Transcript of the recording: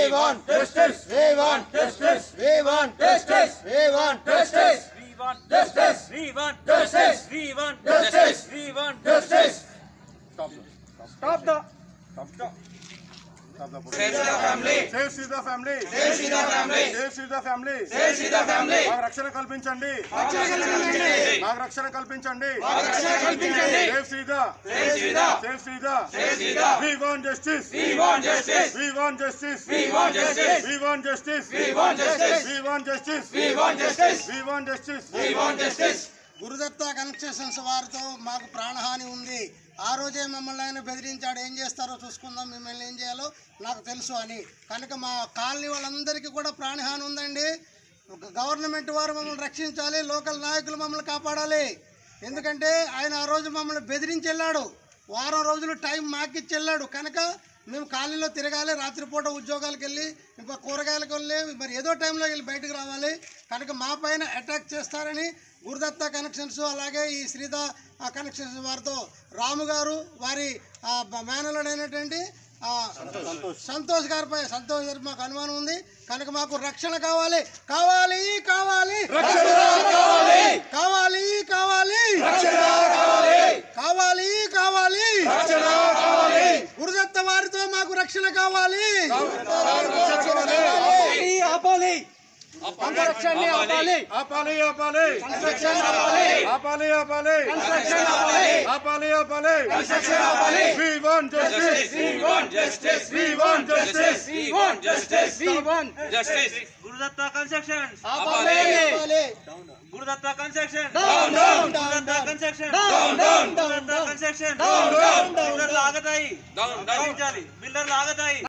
We want justice. We want justice. We want justice. We want justice. We want Justice. We want Justice. We want Justice. We want Justice. Stop the. Save the family. Save Sita family Save Sita family. Save Sita family Save Sita family. మాకు రక్షణ కల్పించండి రక్షణ కల్పించండి. మాకు రక్షణ కల్పించండి మాకు రక్షణ కల్పించండి. Save Sita Save Sita. Save Sita Save Sita. We want justice We want justice. We want justice We want justice. We want justice We want justice. We want justice We want justice. We want justice We want justice. Gurudatta constructions వారితో మాకు ప్రాణహాని ఉంది ఆ రోజే మమ్మల్ని ఆయన బెదిరించాడు ఏం చేస్తారో చూసుకుందాం మిమ్మల్ని ఏం చేయాలో నాకు తెలుసు అని కనుక మా కాలనీ వాళ్ళందరికీ కూడా ప్రాణహాని ఉందండి ఒక గవర్నమెంట్ వారు మమ్మల్ని రక్షించాలి లోకల్ నాయకులు మమ్మల్ని కాపాడాలి ఎందుకంటే ఆయన ఆ రోజు మమ్మల్ని బెదిరించి వెళ్ళాడు వారం రోజులు టైం మాకిచ్చి వెళ్ళాడు కనుక మేము కాలనీలో తిరగాలి రాత్రిపూట ఉద్యోగాలకు వెళ్ళి ఇంకా కూరగాయలకు వెళ్ళి మరి ఏదో టైంలో వెళ్ళి బయటకు రావాలి కనుక మా పైన అటాక్ చేస్తారని గురుదత్త కనెక్షన్స్ అలాగే ఈ శ్రీద ఆ కనెక్షన్స్ వారితో రాము గారు వారి ఆ, బ- మేనల్లుడు అయినటువంటి ఆ, సంతోష్ గారిపై సంతోష్ గారి మాకు అనుమానం ఉంది కనుక మాకు రక్షణ కావాలి కావాలి కావాలి కావాలి కావాలి కావాలి కావాలి గురుదత్త వారితో మాకు రక్షణ కావాలి ఆపాలి రక్షణ ఆపాలి ఆపాలి ఆపాలి రక్షణ ఆపాలి ఆపాలి ఆపాలి రక్షణ ఆపాలి ఆపాలి ఆపాలి ఆపాలి we want justice We want justice. We want justice We want justice. We want Justice. Gurudatta construction ఆపాలి ఆపాలి Gurudatta construction Down, down. Gurudatta construction Down, down, down, Gurudatta down. Construction Down, down, down, బిల్డర్లు ఆగతాయి Down, down. బిల్డర్లు ఆగతాయి